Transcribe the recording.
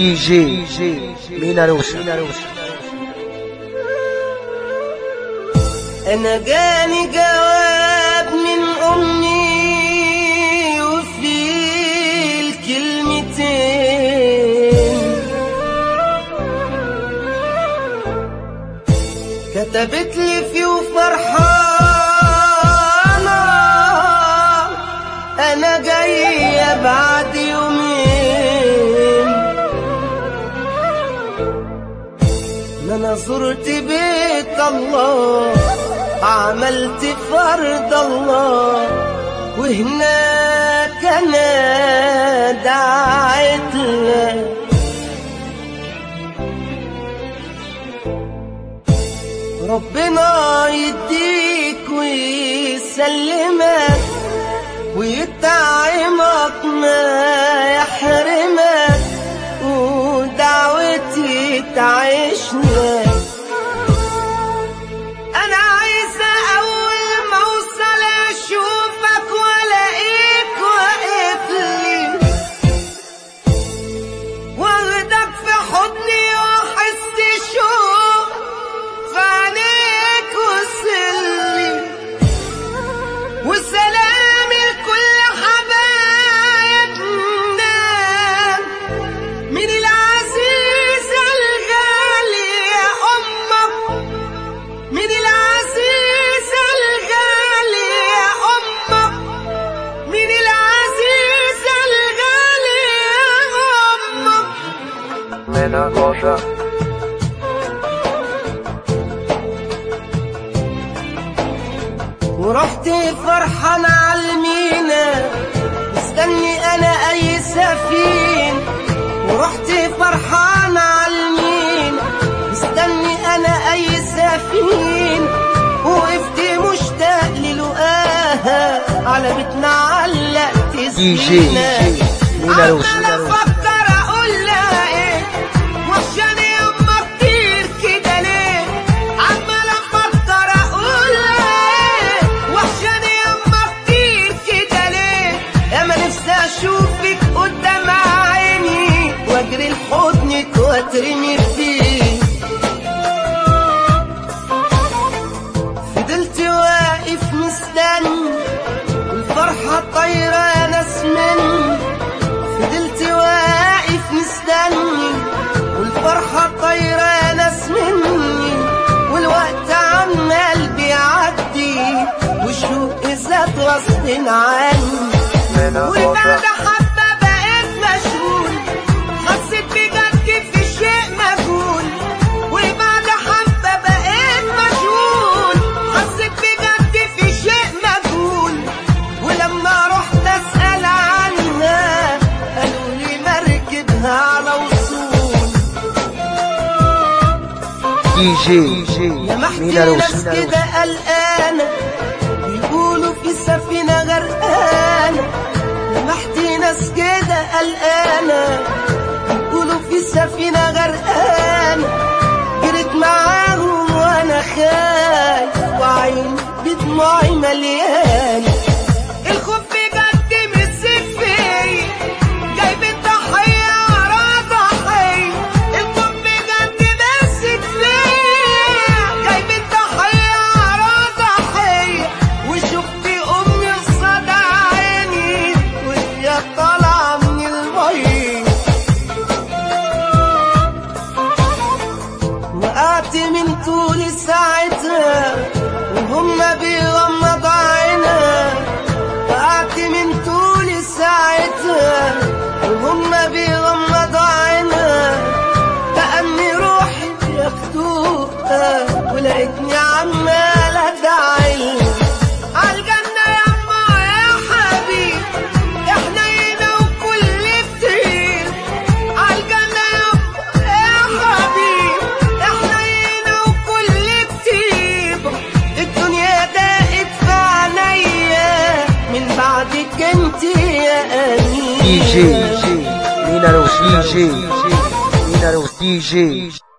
دي جي مينا روشن انا جاني جواب من امي وفي الكلمتين كتبت لي فيه وفرحانة انا جاية بعد يومين ما انا زرت بيت الله عملت فرض الله وهناك انا دعيت له ربنا يديك ويسلمك ويطعمك ما يحرمك ودعوتي تعيشنا انا عايزه اول ما اوصل اشوفك والاقيك واقف لي واخدك في حضني واحس شوق في عينيك وصلي وسلامي لكل حبايبنا من العزيزة الغالية أمك من العزيزة الغالية أمك من العزيزة الغالية أمك مينا روشن ورحت فرحان عالمينا مستني انا اي سفين ورحت فرحان عالمينا مستني انا اي سفين وقفت مشتاق للقاها على بيتنا علقت دي جي زينة مينا روشن عمال افكر اقول لها ايه وحشاني يما كتير كده ليه عمال افكر اقول لها ايه وحشاني يما كتير كده ليه يا ما نفسي اشوفك قدام عيني واجري لحضنك واترمي فيه فضلت واقف مستني والفرحة طايرة يا ناس مني فضلت واقف مستني والفرحة طايرة يا ناس مني والوقت عمال بيعدي والشوق زاد غصب عني مينا وبعد روشن حبة بقيت مشغول حسيت بجد في شيء مجهول وبعد حبة بقيت مشغول حسيت بجد في شيء مجهول ولما رحت أسأل عنها قالوا لي مركبها على وصول دي جي لمحت مينا ناس روشن كده قلقانة بيقولوا في سفينة غرقانة لمحت ناس كده قلقانة بيقولوا في سفينة غرقانة جريت معاهم وانا خايف وعيني بدموعي مليانة الخوف بجد مسك فيا جايب الضحية ورا ضحية الخوف بجد مسك فيا جايب الضحية ورا ضحية وشفت أمي قصاد عيني وهي طالعة من المية وقعت من طول ساعتها وهم بيغمض عينها وقعت من طول ساعتها وهم بيغمض عينها كأني روحي ياخدوها ولقيتني عمال ادعي عالجنة يما يا حبيب احنا هنا وكل كتير عالجنة يما يا حبيب احنا هنا وكل كتير الدنيا ضاقت في عينيا من بعدك انت يا امين دي جي مينا روشن دي جي مينا روشن دي جي